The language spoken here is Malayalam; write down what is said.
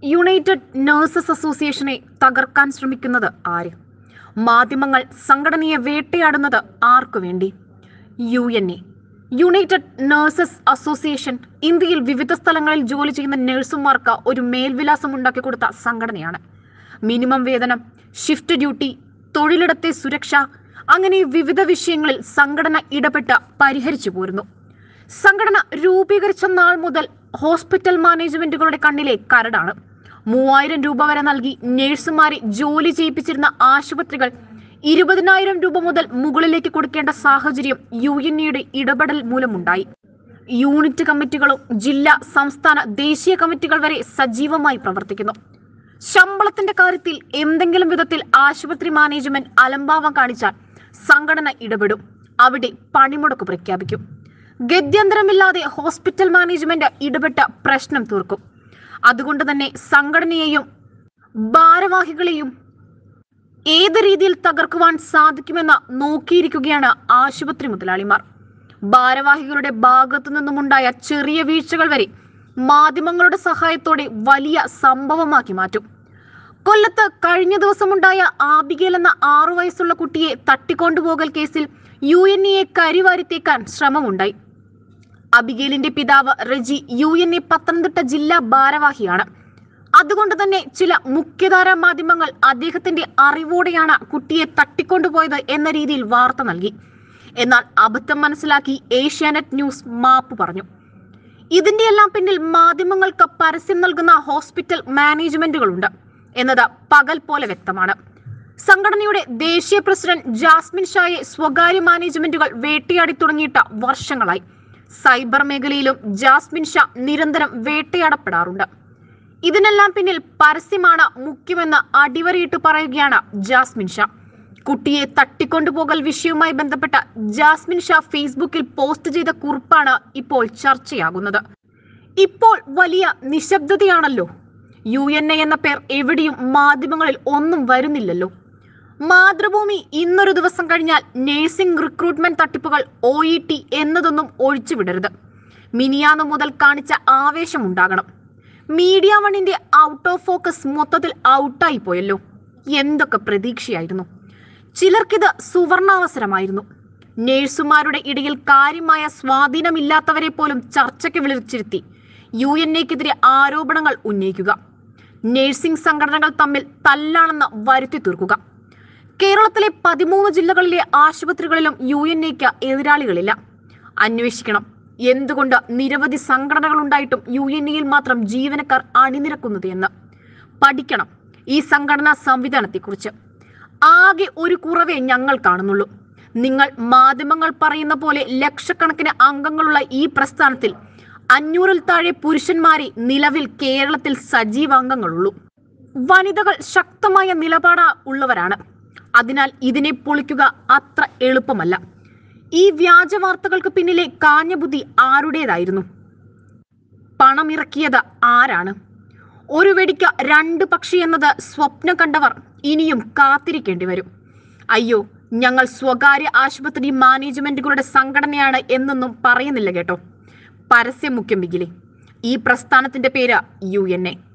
യുണൈറ്റഡ് നഴ്സസ് അസോസിയേഷനെ തകർക്കാൻ ശ്രമിക്കുന്നത് ആര് മാധ്യമങ്ങൾ സംഘടനയെ വേട്ടയാടുന്നത് ആർക്കു വേണ്ടി U N A united nurses association ഇന്ത്യയിൽ വിവിധ സ്ഥലങ്ങളിൽ ജോലി ചെയ്യുന്ന നഴ്സുമാർക്ക് ഒരു മേൽവിലാസം ഉണ്ടാക്കി കൊടുത്ത സംഘടനയാണ് മിനിമം വേതനം ഷിഫ്റ്റ് ഡ്യൂട്ടി തൊഴിലിടത്തെ സുരക്ഷ അങ്ങനെ വിവിധ വിഷയങ്ങളിൽ സംഘടന ഇടപെട്ട് പരിഹരിച്ചു പോരുന്നു സംഘടന രൂപീകരിച്ച നാൾ മുതൽ ഹോസ്പിറ്റൽ മാനേജ്മെന്റുകളുടെ കണ്ണിലെ കരടാണ് മൂവായിരം രൂപ വരെ നൽകി നഴ്സുമാരെ ജോലി ചെയ്യിപ്പിച്ചിരുന്ന ആശുപത്രികൾ ഇരുപതിനായിരം രൂപ മുതൽ മുകളിലേക്ക് കൊടുക്കേണ്ട സാഹചര്യം യു എൻ എയുടെ ഇടപെടൽ മൂലമുണ്ടായി യൂണിറ്റ് കമ്മിറ്റികളും ജില്ലാ സംസ്ഥാന ദേശീയ കമ്മിറ്റികൾ വരെ സജീവമായി പ്രവർത്തിക്കുന്നു ശമ്പളത്തിന്റെ കാര്യത്തിൽ എന്തെങ്കിലും വിധത്തിൽ ആശുപത്രി മാനേജ്മെന്റ് അലംഭാവം കാണിച്ചാൽ സംഘടന ഇടപെടും അവിടെ പണിമുടക്ക് പ്രഖ്യാപിക്കും ഗത്യന്തരമില്ലാതെ ഹോസ്പിറ്റൽ മാനേജ്മെന്റ് ഇടപെട്ട പ്രശ്നം തീർക്കും അതുകൊണ്ട് തന്നെ സംഘടനയെയും ഭാരവാഹികളെയും ഏത് രീതിയിൽ തകർക്കുവാൻ സാധിക്കുമെന്ന് നോക്കിയിരിക്കുകയാണ് ആശുപത്രി മുതലാളിമാർ ഭാരവാഹികളുടെ ഭാഗത്തു നിന്നുമുണ്ടായ ചെറിയ വീഴ്ചകൾ വരെ മാധ്യമങ്ങളുടെ സഹായത്തോടെ വലിയ സംഭവമാക്കി മാറ്റും കൊല്ലത്ത് കഴിഞ്ഞ ദിവസമുണ്ടായ ആബിഗേൽ എന്ന ആറു വയസ്സുള്ള കുട്ടിയെ തട്ടിക്കൊണ്ടുപോകൽ കേസിൽ യു എൻ എയെ കരിവാരിത്തേക്കാൻ ശ്രമമുണ്ടായി അബിഗേലിന്റെ പിതാവ് Reji U N A Pathanamthitta ജില്ലാ ഭാരവാഹിയാണ് അതുകൊണ്ട് തന്നെ ചില മുഖ്യധാരാ മാധ്യമങ്ങൾ അദ്ദേഹത്തിന്റെ അറിവോടെയാണ് കുട്ടിയെ തട്ടിക്കൊണ്ടുപോയത് എന്ന രീതിയിൽ വാർത്ത നൽകി എന്നാൽ അബദ്ധം മനസ്സിലാക്കി ഏഷ്യാനെറ്റ് ന്യൂസ് മാപ്പ് പറഞ്ഞു ഇതിന്റെ എല്ലാം പിന്നിൽ മാധ്യമങ്ങൾക്ക് പരസ്യം നൽകുന്ന ഹോസ്പിറ്റൽ മാനേജ്മെന്റുകളുണ്ട് എന്നത് പകൽ പോലെ വ്യക്തമാണ് സംഘടനയുടെ ദേശീയ പ്രസിഡന്റ് ജാസ്മിൻ ഷായെ സ്വകാര്യ മാനേജ്മെന്റുകൾ വേട്ടയാടി തുടങ്ങിയിട്ട് വർഷങ്ങളായി സൈബർ മേഖലയിലും ജാസ്മിൻ ഷാ നിരന്തരം വേട്ടയാടപ്പെടാറുണ്ട് ഇതിനെല്ലാം പിന്നിൽ പരസ്യമാണ് മുഖ്യമെന്ന് അടിവരയിട്ട് പറയുകയാണ് ജാസ്മിൻ ഷാ കുട്ടിയെ തട്ടിക്കൊണ്ടുപോകൽ വിഷയവുമായി ബന്ധപ്പെട്ട ജാസ്മിൻ ഷാ ഫേസ്ബുക്കിൽ പോസ്റ്റ് ചെയ്ത കുറിപ്പാണ് ഇപ്പോൾ ചർച്ചയാകുന്നത് ഇപ്പോൾ വലിയ നിശബ്ദതയാണല്ലോ യു എൻ എ എന്ന പേർ എവിടെയും മാധ്യമങ്ങളിൽ ഒന്നും വരുന്നില്ലല്ലോ മാതൃഭൂമി ഇന്നൊരു ദിവസം കഴിഞ്ഞാൽ നേഴ്സിംഗ് റിക്രൂട്ട്മെന്റ് തട്ടിപ്പുകൾ ഒ ഇ ടി എന്നതൊന്നും ഒഴിച്ചുവിടരുത് മിനിയാന്ന് മുതൽ കാണിച്ച ആവേശം ഉണ്ടാകണം മീഡിയ വണ്ണിന്റെ ഔട്ട് ഓഫ് ഫോക്കസ് മൊത്തത്തിൽ ഔട്ടായി പോയല്ലോ എന്തൊക്കെ പ്രതീക്ഷയായിരുന്നു ചിലർക്കിത് സുവർണാവസരമായിരുന്നു നേഴ്സുമാരുടെ ഇടയിൽ കാര്യമായ സ്വാധീനമില്ലാത്തവരെ പോലും ചർച്ചയ്ക്ക് വിളിച്ചിരുത്തി യു എൻ എക്കെതിരെ ആരോപണങ്ങൾ ഉന്നയിക്കുക നേഴ്സിംഗ് സംഘടനകൾ തമ്മിൽ തല്ലാണെന്ന് വരുത്തി തീർക്കുക കേരളത്തിലെ പതിമൂന്ന് ജില്ലകളിലെ ആശുപത്രികളിലും യു എൻ എക്ക് എതിരാളികളില്ല അന്വേഷിക്കണം എന്തുകൊണ്ട് നിരവധി സംഘടനകൾ ഉണ്ടായിട്ടും യു എൻ എയിൽ മാത്രം ജീവനക്കാർ അണിനിരക്കുന്നത് എന്ന് പഠിക്കണം ഈ സംഘടനാ സംവിധാനത്തെക്കുറിച്ച് ആകെ ഒരു കുറവേ ഞങ്ങൾ കാണുന്നുള്ളൂ നിങ്ങൾ മാധ്യമങ്ങൾ പറയുന്ന പോലെ ലക്ഷക്കണക്കിന് അംഗങ്ങളുള്ള ഈ പ്രസ്ഥാനത്തിൽ അഞ്ഞൂറിൽ താഴെ പുരുഷന്മാരെ നിലവിൽ കേരളത്തിൽ സജീവ അംഗങ്ങളുള്ളൂ വനിതകൾ ശക്തമായ നിലപാട് ഉള്ളവരാണ് അതിനാൽ ഇതിനെ പൊളിക്കുക അത്ര എളുപ്പമല്ല ഈ വ്യാജ വാർത്തകൾക്ക് പിന്നിലെ കാഞ്ഞബുദ്ധി ആരുടേതായിരുന്നു പണമിറക്കിയത് ആരാണ് ഒരു വെടിക്ക് രണ്ട് പക്ഷി എന്നത് സ്വപ്നം കണ്ടവർ ഇനിയും കാത്തിരിക്കേണ്ടി വരും അയ്യോ ഞങ്ങൾ സ്വകാര്യ ആശുപത്രി മാനേജ്മെന്റുകളുടെ സംഘടനയാണ് എന്നൊന്നും പറയുന്നില്ല കേട്ടോ പരസ്യം മുഖ്യം ബിഗിലി ഈ പ്രസ്ഥാനത്തിന്റെ പേര് യു എൻ എ